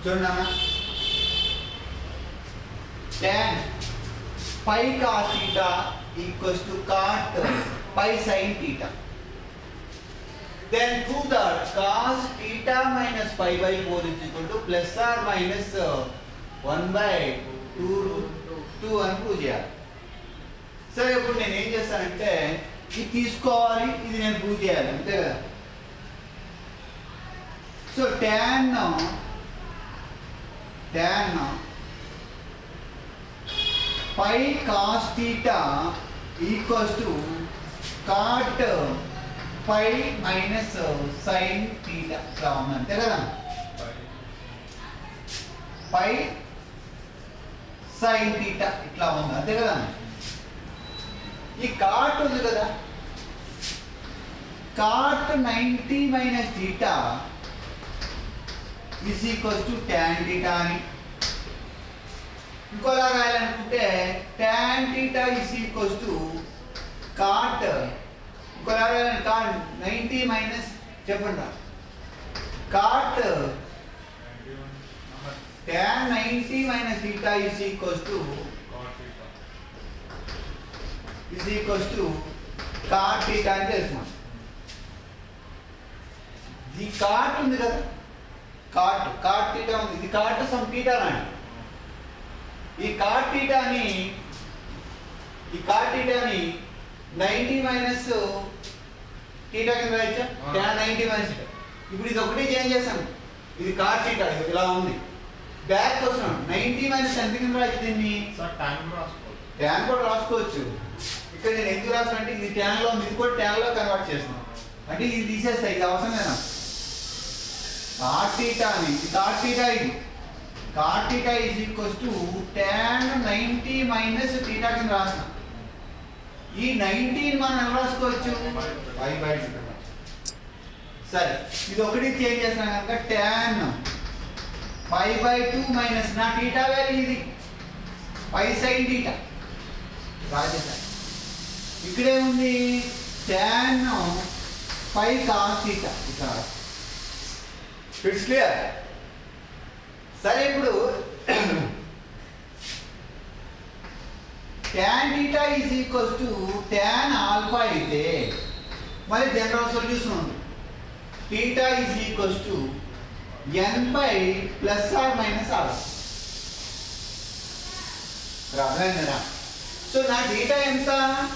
చూడన్నా tan pi cos theta equals to cot pi sin theta then prove that cos theta minus pi by 4 is equal to plus or minus uh, 1 by 2 root 2 అని prove చేయాలి సరే ఇప్పుడు నేను ఏం చేస్తానంటే ఇది తీసుకోవాలి ఇది నేను ప్రూవ్ చేయాలి అంతే కదా so tan tan pi cos theta equals to cot pi minus sine theta ఇట్లా ఉంది అంతే కదా పై సైన్ థీటా ఇట్లా ఉంది అంతే కదా ఈ కాట్ ఉంది కదా cot ninety minus theta is equals to tan theta అని ఇంకోలా రాయాలనుకుంటే tan theta is equals to cot ఇంకోలా రాయాలని కాట్ నైంటీ మైనస్ చెప్పండి cot tan ninety minus theta is equals to is equals to cot theta అని తెలుసుకున్నాం ఈ cot ఉంది కదా కాట్ కాట్ థీటా ఉంది ఇది కాట్ సమ్ థీటా రాండి ఈ కాట్ థీటాని ఈ కాట్ థీటాని నైంటీ మైనస్ థీటా కింద రాయచ్చా ట్యాన్ నైంటీ మైనస్ ఇప్పుడు ఇది ఒకటి చేంజ్ చేస్తాను ఇది కాట్ థీటా ఇది ఇలా ఉంది బ్యాక్ వస్తున్నాం నైంటీ మైనస్ ఎంత కింద రాయచ్చు దీన్ని ట్యాన్ కూడా రాసుకోవచ్చు ఇక్కడ నేను ఎందుకు రాసిన అంటే ఇది ట్యాన్ లో ఉంది ఇది కూడా ట్యాన్ లో కన్వర్ట్ చేస్తున్నాం అంటే ఇది తీసేస్తా ఇది అవసరం లేదా కాట్ థీటా అని ఇది కాట్ థీటా ఇది cot theta is equals to tan ninety minus theta కింద రాసిన ఈ నైన్టీన్ మనం ఎలా రాసుకోవచ్చు ఫైవ్ బై సరే ఇది ఒకటి చేంజ్ చేసిన కనుక tan five by two minus నా టీటా వాల్యూ ఇది పై సైన్ టీటా రాజేశా ఇక్కడే ఉంది ట్యాన్ పై కాస్ టీటా ఇక్కడ ఇట్స్ క్లియర్ సరే ఇప్పుడు tan theta is equals to tan alpha అయితే మరి జనరల్ సొల్యూషన్ ఉంది theta is equals to n by plus or minus alpha అర్థమైందా సో నా టీటా ఎంత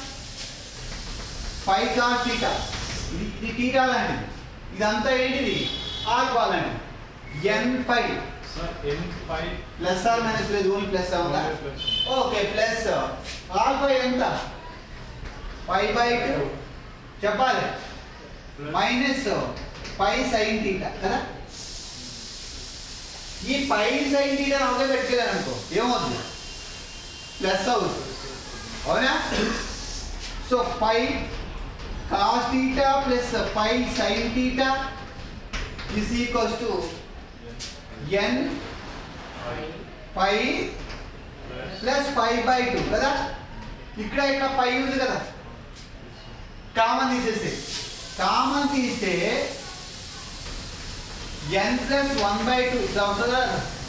పై కాస్ టీటా ఇది ఇది టీటా లాంటిది ఇదంతా ఏంటిది ఆల్ఫా లాంటిది n pi plus or minus లేదు ఓన్లీ ప్లస్ ఉందా ఓకే ప్లస్ ఆల్ఫా ఎంత పై బై టూ చెప్పాలి మైనస్ పై సైన్ థీటా కదా ఈ పై సైన్ థీటా ఒకే పెట్టుకెళ్ళాను అనుకో ఏమవుతుంది ప్లస్ అవుతుంది అవునా so pi cos theta plus pi sine theta is equals to n pi plus pi by two కదా ఇక్కడ ఇక్కడ పై ఉంది కదా కామన్ తీసేస్తే కామన్ తీస్తే n plus one by two ఇట్లా ఉంటుందా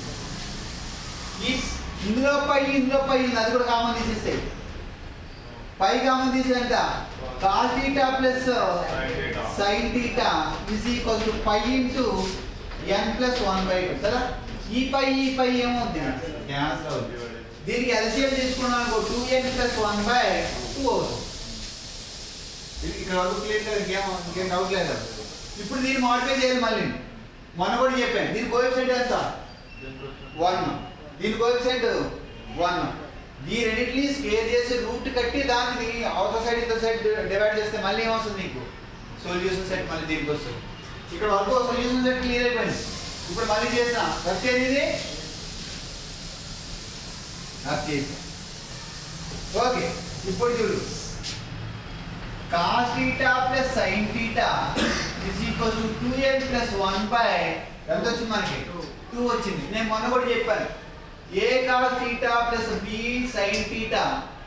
ఈ ఇందులో పై ఇందులో పై ఉంది అది కూడా కామన్ తీసేస్తాయి పై కామన్ తీసేంత cos theta plus sine theta is equal to pi into n plus one by two కదా ఈ పై ఈ పై ఏమవుతుంది క్యాన్సల్ అవుతుంది దీనికి ఎల్సిఎం తీసుకున్నాం అనుకో two n plus one by two అవుతుంది ఇది ఇక్కడ వరకు క్లియర్ లేదు ఇంకేం ఇంకేం డౌట్ లేదు ఇప్పుడు దీన్ని మాడిఫై చేయాలి మళ్ళీ మొన్న కూడా చెప్పాను దీని కోఎఫిషియంట్ ఎంత వన్ దీని కోఎఫిషియంట్ వన్ ఈ రెండింటిని స్కేర్ చేసి రూట్ కట్టి దాన్ని అవతల సైడ్ ఇంత సైడ్ డివైడ్ చేస్తే మళ్ళీ ఏమొస్తుంది నీకు సొల్యూషన్ సెట్ మళ్ళీ దీనికి వస్తుంది ఇక్కడ వరకు సొల్యూషన్ సెట్ క్లియర్ అయిపోయింది ఇప్పుడు మళ్ళీ చేసిన ఫస్ట్ ఏది ఇది అది చేసా ఓకే ఇప్పుడు చూడు cos theta plus sine theta is equal to two n plus one by ఎంత వచ్చింది మనకి టూ వచ్చింది నేను మొన్న కూడా చెప్పాను a cos theta plus b sine theta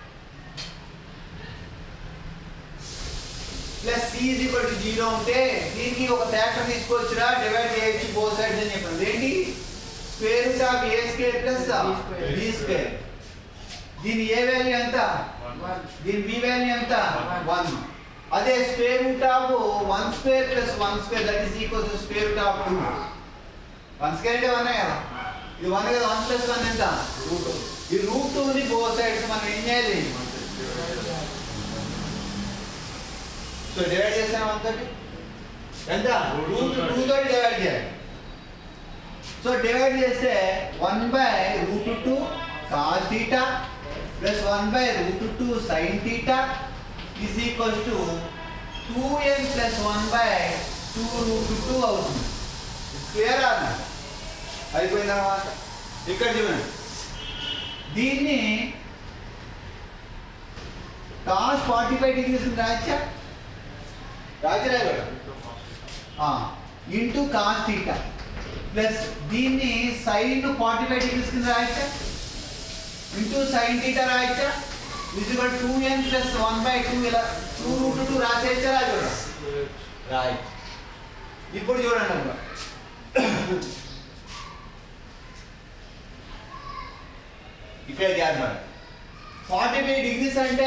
plus c is equal to zero ఉంటే దీనికి ఒక ఫ్యాక్టర్ తీసుకోవచ్చురా డివైడ్ చేయొచ్చు బోత్ సైడ్స్ అని చెప్పాను ఏంటి square root of a square plus square. B square దీని ఏ వాల్యూ ఎంత దీని బి వాల్యూ ఎంత One. వన్ అదే square root of one square plus one square that is equal to square root of two one square అంటే one కదా ఇది one కదా one plus one ఎంత రూట్ ఈ రూట్ టూని బో సైడ్స్ మనం ఏం చేయాలి సో డివైడ్ చేసాం అంతటి ఎంత రూట్ టూ తోటి డివైడ్ చేయాలి సో డివైడ్ చేస్తే one by root two cos theta plus one by root two sine theta is equals to two n plus one by two root two అవుతుంది clear అన్న అయిపోయిన తర్వాత ఇక్కడ చూడండి దీన్ని కాస్ ఫార్టీ ఫైవ్ డిగ్రీస్ రాయచ్చా రాజరా ఇంటూ కాస్ థీటా ప్లస్ దీన్ని సైన్ ఫార్టీ ఫైవ్ డిగ్రీస్ కింద రాయచ్చా ఇంటూ సైన్ థీటా రాయచ్చా equal two n plus one by two ఇలా టూ రూట్ టూ రాసేచ్చా రాజు రాయ్ ఇప్పుడు చూడండి అమ్మా ఇక్కడ గ్యాప్ ఫార్టీ ఫైవ్ డిగ్రీస్ అంటే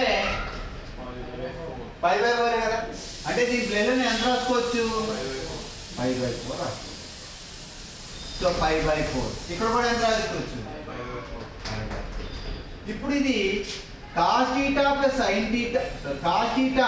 ఫైవ్ బై ఫోర్ కదా అంటే దీని ప్లేలో ఎంత రాసుకోవచ్చు five by four so five by four ఇక్కడ కూడా ఎంత రాసుకోవచ్చు ఇప్పుడు ఇది cos theta plus sine theta cos theta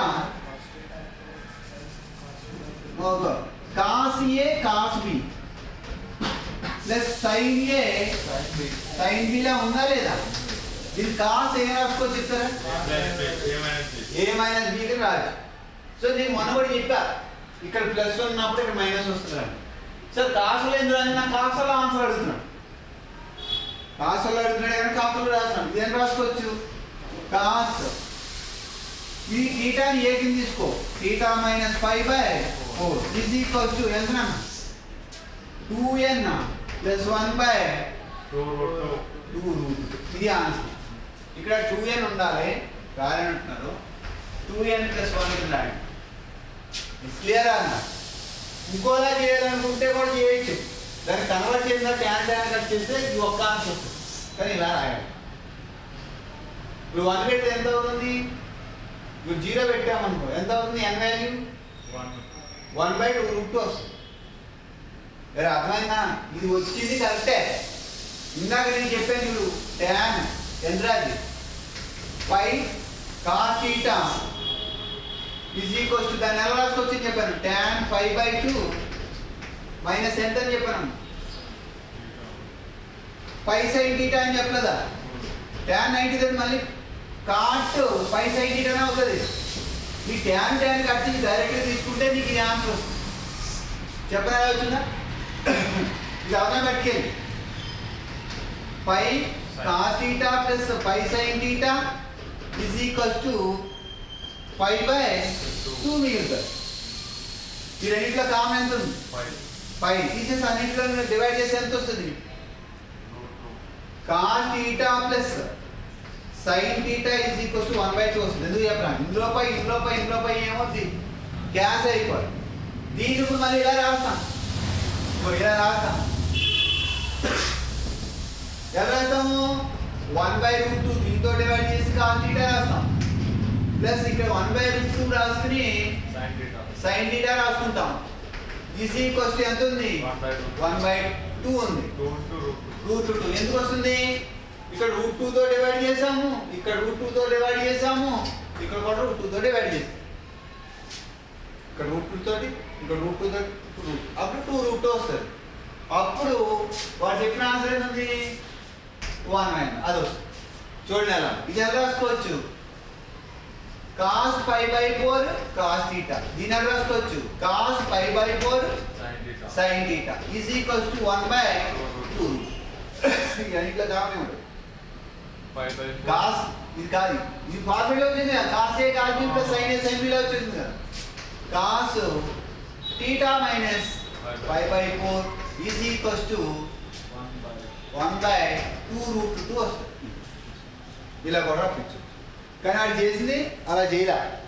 cos a cos b plus sine a sine బిలా ఉందా లేదా దీని కాస్ ఏం రాసుకోవచ్చు చెప్తారా ఏ మైనస్ బీకి రాదు సో నేను మొన్న కూడా చెప్పా ఇక్కడ ప్లస్ ఉన్నప్పుడు ఇక్కడ మైనస్ వస్తుంది సార్ కాసులు ఎందుకు అని నాకు కాసులో ఆన్సర్ అడుగుతున్నాడు కాసులో అడుగుతున్నాడు కానీ కాసులు రాస్తున్నాడు ఇదేం రాసుకోవచ్చు కాస్ ఈ టీటాని ఏ కింద తీసుకో theta minus five by four is equals to ఎంత two n plus one by two root ఇది ఆన్సర్ ఇక్కడ టూ ఎన్ ఉండాలి రాయని అంటున్నారు టూ ఎన్ ప్లస్ వన్ ఉండాలి క్లియర్ అన్న ఇంకోలా చేయాలనుకుంటే కూడా చేయొచ్చు దాన్ని కన్వర్ట్ చేసిన ట్యాన్ ట్యాన్ కట్ చేస్తే ఇది ఒక్క ఆన్సర్ వస్తుంది కానీ ఇలా రాయాలి ఇప్పుడు వన్ పెడితే ఎంత అవుతుంది ఇప్పుడు జీరో పెట్టామనుకో ఎంత అవుతుంది n value one by two root two వస్తుంది వేరే అర్థమైందా ఇది వచ్చింది కరెక్టే ఇందాక నేను చెప్పాను చూడు ట్యాన్ ఎంద్రాజి five cos theta is equals to దాన్ని ఎలా రాసుకోవచ్చు చెప్పాను tan five by two minus ఎంత అని చెప్పాను ఫైవ్ సైన్ థీటా అని చెప్పలేదా ట్యాన్ నైంటీ తోటి మళ్ళీ కాట్ ఫైవ్ సైన్ థీటానే అవుతుంది ఈ ట్యాన్ ట్యాన్ కట్టి డైరెక్ట్గా తీసుకుంటే నీకు ఇది ఆన్సర్ వస్తుంది చెప్పనా ఎలా వచ్చిందా ఇది అవన్నీ పట్టుకెళ్ళి five cos theta plus five sine theta is equals to five by two మిగులుతుంది ఈ రెండింటిలో కామన్ ఎంత ఉంది ఫైవ్ తీసేసి అన్నింటిలో డివైడ్ చేసి ఎంత వస్తుంది cos theta plus sine theta is equals to one by two వస్తుంది ఎందుకు చెప్పరా ఇందులో పై ఇందులో పై ఇందులో పై ఏమవుతుంది క్యాష్ అయిపోయి దీని ఇప్పుడు మళ్ళీ ఇలా రాస్తాం ఇగో ఇలా రాస్తాం ఎలా రాస్తాము వన్ బై రూట్ టూ దీంతో డివైడ్ చేసి కాస్ థీటా రాస్తాం ప్లస్ ఇక్కడ వన్ బై రూట్ టూ రాసుకుని సైన్ థీటా రాసుకుంటాం ఈజ్ ఈక్వల్స్ టు ఎంత ఉంది వన్ బై టూ ఉంది రూట్ టూ ఎందుకు వస్తుంది ఇక్కడ రూట్ టూ తో డివైడ్ చేసాము ఇక్కడ రూట్ టూ తో డివైడ్ చేసాము ఇక్కడ కూడా రూట్ టూ తో డివైడ్ చేసాము ఇక్కడ రూట్ టూ తోటి ఇక్కడ రూట్ టూ తోటి రూట్ అప్పుడు టూ రూట్ టూ వస్తుంది అప్పుడు వాడు చెప్పిన ఆన్సర్ ఏంటంది వన్ నైన్ అది వస్తుంది చూడండి ఎలా ఇది ఎలా రాసుకోవచ్చు cos five by four cos theta దీని ఎలా రాసుకోవచ్చు cos five by four sine theta is equals to one by two ఇట్లా కావాలి ఉంటుంది కాస్ ఇది కాదు ఇది ఫార్ములా వచ్చింది కదా cos a cos b plus sine a sine బిలో వచ్చింది కదా cos theta minus five by four is equals to one by two root two వస్తుంది ఇలా కూడా రప్పించు కానీ అది చేసింది అలా చేయలే